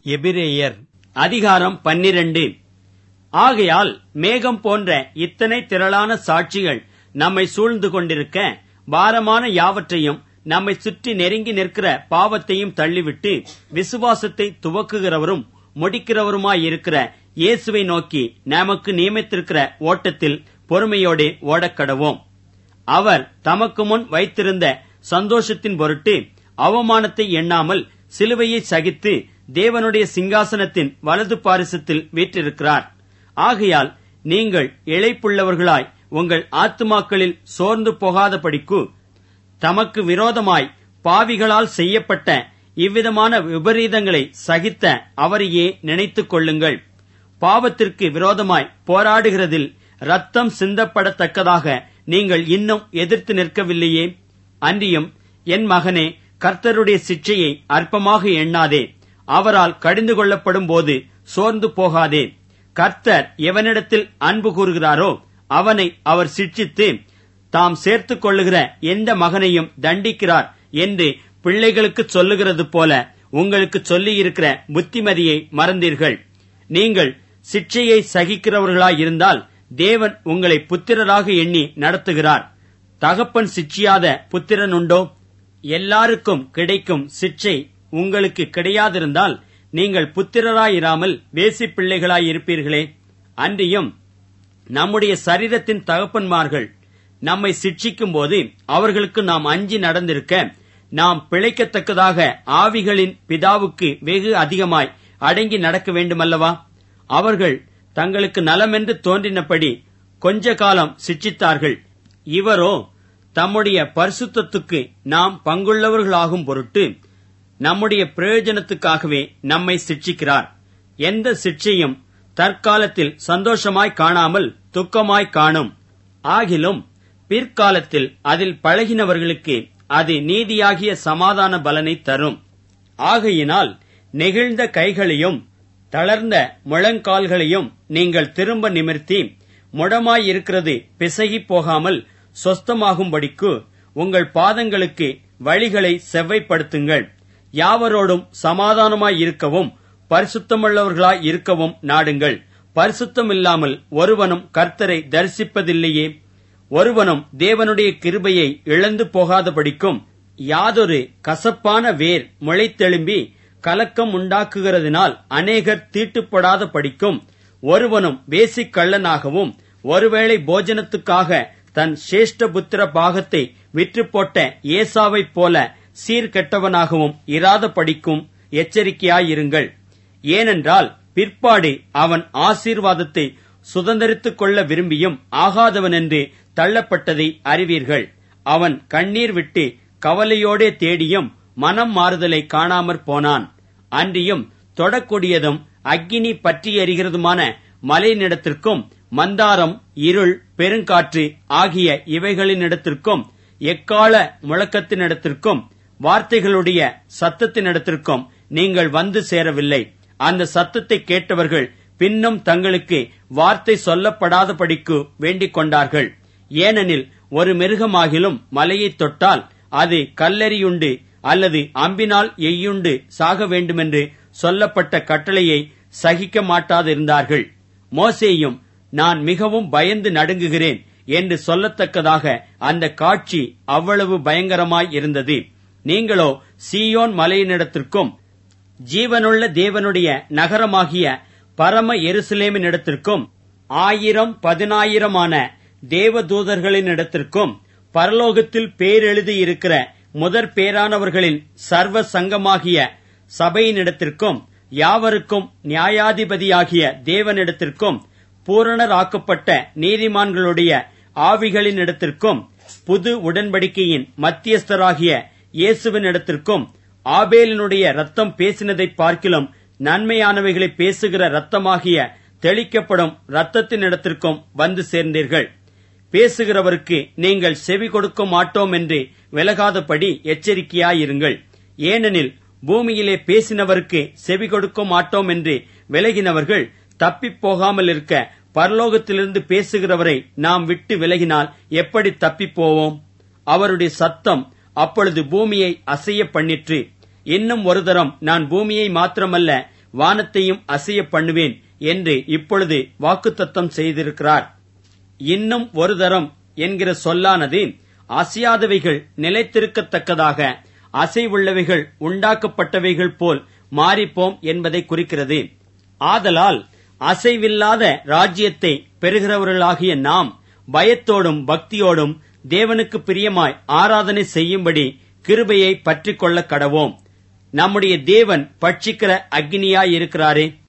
எபிரேயர் அதிகாரம் பன்னிரண்டு ஆகையால் மேகம் போன்ற இத்தனை திரளான சாட்சிகள் நம்மை சூழ்ந்து கொண்டிருக்க பாரமான யாவற்றையும் நம்மை சுற்றி நெருங்கி நிற்கிற பாவத்தையும் தள்ளிவிட்டு விசுவாசத்தை துவக்குகிறவரும் முடிக்கிறவருமாயிருக்கிற இயேசுவை நோக்கி நமக்கு நியமித்திருக்கிற ஓட்டத்தில் பொறுமையோடே ஓடக்கடவோம் அவர் தமக்கு முன் வைத்திருந்த சந்தோஷத்தின் பொருட்டு அவமானத்தை எண்ணாமல் சிலுவையை சகித்து தேவனுடைய சிங்காசனத்தின் வலது பாரிசத்தில் வீற்றிருக்கிறார் ஆகையால் நீங்கள் இழைப்புள்ளவர்களாய் உங்கள் ஆத்துமாக்களில் சோர்ந்து போகாதபடிக்கு தமக்கு விரோதமாய் பாவிகளால் செய்யப்பட்ட இவ்விதமான விபரீதங்களை சகித்த அவரையே நினைத்துக் கொள்ளுங்கள் பாவத்திற்கு விரோதமாய் போராடுகிறதில் ரத்தம் சிந்தப்படத்தக்கதாக நீங்கள் இன்னும் எதிர்த்து நிற்கவில்லையே அன்றியும் என் மகனே கர்த்தருடைய சிற்றையை அற்பமாக எண்ணாதே அவரால் கடிந்து கொள்ளப்படும் போது சோர்ந்து போகாதே கர்த்தர் எவனிடத்தில் அன்பு கூறுகிறாரோ அவனை அவர் சிட்சித்து தாம் சேர்த்துக் கொள்ளுகிற எந்த மகனையும் தண்டிக்கிறார் என்று பிள்ளைகளுக்கு சொல்லுகிறது போல உங்களுக்கு சொல்லியிருக்கிற புத்திமதியை மறந்தீர்கள் நீங்கள் சிற்றையை சகிக்கிறவர்களாயிருந்தால் தேவன் உங்களை புத்திரராக எண்ணி நடத்துகிறார் தகப்பன் சிட்சியாத புத்திரன் உண்டோ எல்லாருக்கும் கிடைக்கும் சிற்றை உங்களுக்கு கிடையாதிருந்தால் நீங்கள் புத்திரராயிராமல் வேசி பிள்ளைகளாயிருப்பீர்களே அன்றியும் நம்முடைய சரீரத்தின் தகப்பன்மார்கள் நம்மை சிட்சிக்கும் போது அவர்களுக்கு நாம் அஞ்சி நடந்திருக்க நாம் பிழைக்கத்தக்கதாக ஆவிகளின் பிதாவுக்கு வெகு அதிகமாய் அடங்கி நடக்க வேண்டுமல்லவா அவர்கள் தங்களுக்கு நலமென்று தோன்றினபடி கொஞ்ச காலம் சிட்சித்தார்கள் இவரோ தம்முடைய பரிசுத்தத்துக்கு நாம் பங்குள்ளவர்களாகும் பொருட்டு நம்முடைய பிரயோஜனத்துக்காகவே நம்மை சிட்சிக்கிறார் எந்த சிட்சையும் தற்காலத்தில் சந்தோஷமாய் காணாமல் துக்கமாய் காணும் ஆகிலும் பிற்காலத்தில் அதில் பழகினவர்களுக்கு அது நீதியாகிய சமாதான பலனை தரும் ஆகையினால் நெகிழ்ந்த கைகளையும் தளர்ந்த முழங்கால்களையும் நீங்கள் திரும்ப நிமிர்த்தி முடமாயிருக்கிறது பிசகிப் போகாமல் சொஸ்தமாகும்படிக்கு உங்கள் பாதங்களுக்கு வழிகளை செவ்வைப்படுத்துங்கள் யாவரோடும் சமாதானமாய் இருக்கவும் பரிசுத்தமுள்ளவர்களாய் இருக்கவும் நாடுங்கள் பரிசுத்தம் இல்லாமல் ஒருவனும் கர்த்தரை தரிசிப்பதில்லையே ஒருவனும் தேவனுடைய கிருபையை இழந்து போகாதபடிக்கும் யாதொரு கசப்பான வேர் முளைத்தெழும்பி கலக்கம் உண்டாக்குகிறதினால் அநேகர் தீட்டுப்படாத படிக்கும் ஒருவனும் வேசிக் கள்ளனாகவும் ஒருவேளை போஜனத்துக்காக தன் சேஷ்ட புத்திர பாகத்தை விற்று போட்ட ஏசாவைப் போல சீர்கெட்டவனாகவும் இராத படிக்கும் எச்சரிக்கையாயிருங்கள் ஏனென்றால் பிற்பாடு அவன் ஆசீர்வாதத்தை சுதந்திரித்துக் கொள்ள விரும்பியும் ஆகாதவன் என்று தள்ளப்பட்டதை அறிவீர்கள் அவன் கண்ணீர் விட்டு கவலையோடே தேடியும் மனம் மாறுதலை காணாமற் போனான் அன்றியும் தொடக்கூடியதும் அக்கினி பற்றி எறிகிறதுமான மலையினிடத்திற்கும் மந்தாரம் இருள் பெருங்காற்று ஆகிய இவைகளினிடத்திற்கும் எக்கால முழக்கத்தினிடத்திற்கும் வார்த்தைகளுடைய சத்தத்தினிடத்திற்கும் நீங்கள் வந்து சேரவில்லை அந்த சத்தத்தை கேட்டவர்கள் பின்னும் தங்களுக்கு வார்த்தை சொல்லப்படாதபடிக்கு வேண்டிக் கொண்டார்கள் ஏனெனில் ஒரு மிருகமாகிலும் மலையைத் தொட்டால் அது கல்லெறியுண்டு அல்லது அம்பினால் எய்யுண்டு சாக வேண்டுமென்று சொல்லப்பட்ட கட்டளையை சகிக்க மாட்டாதிருந்தார்கள் மோசேயும் நான் மிகவும் பயந்து நடுங்குகிறேன் என்று சொல்லத்தக்கதாக அந்த காட்சி அவ்வளவு பயங்கரமாய் இருந்தது நீங்களோ சீயோன் மலையினிடத்திற்கும் ஜீவனுள்ள தேவனுடைய நகரமாகிய பரம எருசலேமினிடத்திற்கும் ஆயிரம் பதினாயிரமான தேவதூதர்களினிடத்திற்கும் பரலோகத்தில் பேரெழுதியிருக்கிற முதற் பேரானவர்களின் சர்வ சங்கமாகிய சபையினிடத்திற்கும் யாவருக்கும் நியாயாதிபதியாகிய தேவனிடத்திற்கும் பூரணராக்கப்பட்ட நீதிமான்களுடைய ஆவிகளினிடத்திற்கும் புது உடன்படிக்கையின் மத்தியஸ்தராகிய இயேசுவினிடத்திற்கும் ஆபேலினுடைய ரத்தம் பேசினதைப் பார்க்கிலும் நன்மையானவைகளை பேசுகிற ரத்தமாகிய தெளிக்கப்படும் ரத்தத்தினிடத்திற்கும் வந்து சேர்ந்தீர்கள் பேசுகிறவருக்கு நீங்கள் செவி கொடுக்க மாட்டோம் என்று விலகாதபடி எச்சரிக்கையாயிருங்கள் ஏனெனில் பூமியிலே பேசினவருக்கு செவி கொடுக்க மாட்டோம் என்று விலகினவர்கள் தப்பிப் போகாமல் இருக்க பரலோகத்திலிருந்து பேசுகிறவரை நாம் விட்டு விலகினால் எப்படி தப்பிப் போவோம் அவருடைய சத்தம் அப்பொழுது பூமியை அசைய பண்ணிற்று இன்னும் ஒரு தரம் நான் பூமியை மாத்திரமல்ல வானத்தையும் அசைய பண்ணுவேன் என்று இப்பொழுது வாக்குத்தத்தம் செய்திருக்கிறார் இன்னும் ஒரு தரம் என்கிற சொல்லானது அசையாதவைகள் நிலைத்திருக்கத்தக்கதாக அசைவுள்ளவைகள் உண்டாக்கப்பட்டவைகள் போல் மாறிப்போம் என்பதை குறிக்கிறது ஆதலால் அசைவில்லாத ராஜ்யத்தை பெறுகிறவர்களாகிய நாம் பயத்தோடும் பக்தியோடும் தேவனுக்கு பிரியமாய் ஆராதனை செய்யும்படி கிருபையை பற்றிக் கொள்ள கடவோம் நம்முடைய தேவன் பட்சிக்கிற அக்னியாயிருக்கிறாரே